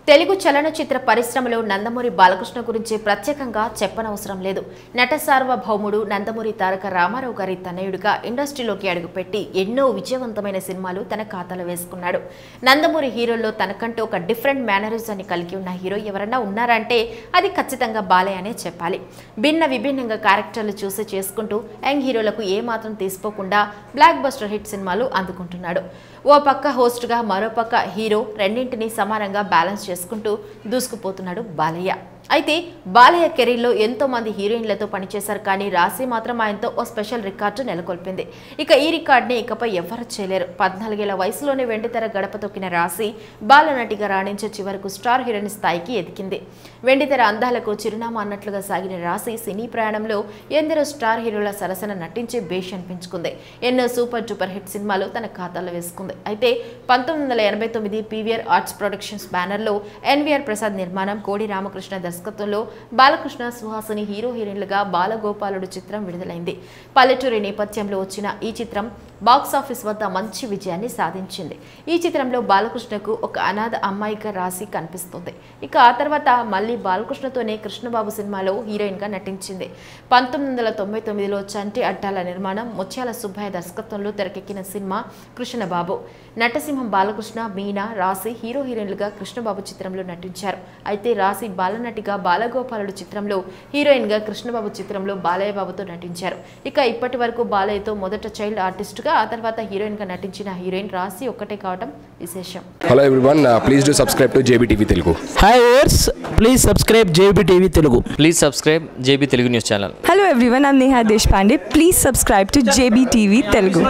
తెలుగు చలనచిత్ర పరిశ్రమలో నందమూరి బాలకృష్ణ గురించి ప్రత్యేకంగా చెప్పనవసరం లేదు నట సార్వభౌముడు నందమూరి తారక రామారావు గారి తనయుడిగా ఇండస్ట్రీలోకి అడుగుపెట్టి ఎన్నో విజయవంతమైన సినిమాలు తన ఖాతాలో వేసుకున్నాడు నందమూరి హీరోల్లో తనకంటూ ఒక డిఫరెంట్ మేనరిజాన్ని కలిగి ఉన్న హీరో ఎవరన్నా ఉన్నారంటే అది ఖచ్చితంగా బాలయ్య అనే చెప్పాలి భిన్న విభిన్నంగా క్యారెక్టర్లు చూసి చేసుకుంటూ యంగ్ హీరోలకు ఏమాత్రం తీసుకోకుండా బ్లాక్ బస్టర్ హిట్ సినిమాలు అందుకుంటున్నాడు ఓ పక్క హోస్ట్గా మరో పక్క హీరో రెండింటినీ సమానంగా బ్యాలెన్స్ చేసుకుంటూ దూసుకుపోతున్నాడు బాలయ్య అయితే బాలయ్య కెరీర్లో ఎంతో మంది హీరోయిన్లతో పనిచేశారు కానీ రాశి మాత్రం ఆయనతో ఓ స్పెషల్ రికార్డు నెలకొల్పింది ఇక ఈ రికార్డుని ఇకపై ఎవరు చేయలేరు పద్నాలుగేళ్ల వయసులోనే వెండితెర గడప తొక్కిన రాశి బాలనటిగా రాణించే చివరకు స్టార్ హీరోయిన్ స్థాయికి ఎదిగింది వెండితెర అందాలకు చిరునామా అన్నట్లుగా సాగిన రాశి సినీ ప్రయాణంలో ఎందరో స్టార్ హీరోల సరసన నటించి బేష్ అనిపించుకుంది ఎన్నో సూపర్ డూపర్ హిట్ సినిమాలు తన ఖాతాలో వేసుకుంది అయితే పంతొమ్మిది వందల ఎనభై తొమ్మిది పీవీఆర్ ఆర్ట్స్ ప్రొడక్షన్స్ బ్యానర్లో ఎన్వీఆర్ ప్రసాద్ నిర్మాణం కోడి రామకృష్ణ దర్శకత్వంలో బాలకృష్ణ సుహాసిని హీరో హీరోయిన్లుగా బాలగోపాలుడు చిత్రం విడుదలైంది పల్లెటూరి నేపథ్యంలో వచ్చిన ఈ చిత్రం బాక్స్ ఆఫీస్ వద్ద మంచి విజయాన్ని సాధించింది ఈ చిత్రంలో బాలకృష్ణకు ఒక అనాథ అమ్మాయిగా రాసి కనిపిస్తుంది ఇక ఆ తర్వాత మళ్ళీ బాలకృష్ణతోనే కృష్ణబాబు సినిమాలో హీరోయిన్గా నటించింది పంతొమ్మిది వందల తొంభై తొమ్మిదిలో చంటి అడ్డాల నిర్మాణం ముత్యాల సుబ్బయ్య దర్శకత్వంలో తెరకెక్కిన సినిమా కృష్ణబాబు నటసింహం బాలకృష్ణ మీనా రాశి హీరో హీరోయిన్లుగా కృష్ణబాబు చిత్రంలో నటించారు అయితే రాశి బాలనటిగా బాలగోపాలుడు చిత్రంలో హీరోయిన్గా కృష్ణబాబు చిత్రంలో బాలయ్య బాబుతో నటించారు ఇక ఇప్పటి వరకు బాలయ్యతో మొదట చైల్డ్ ఆర్టిస్ట్గా ఆ తర్వాత హీరోయిన్గా నటించిన హీరోయిన్ రాశి ఒక్కటే కావడం విశేషం hello everyone please do subscribe to JB TV Telugu hi ours please subscribe JB TV Telugu please subscribe JB Telugu news channel Hello everyone, I'm Neha Deshpande. Please subscribe to JBTV Telugu.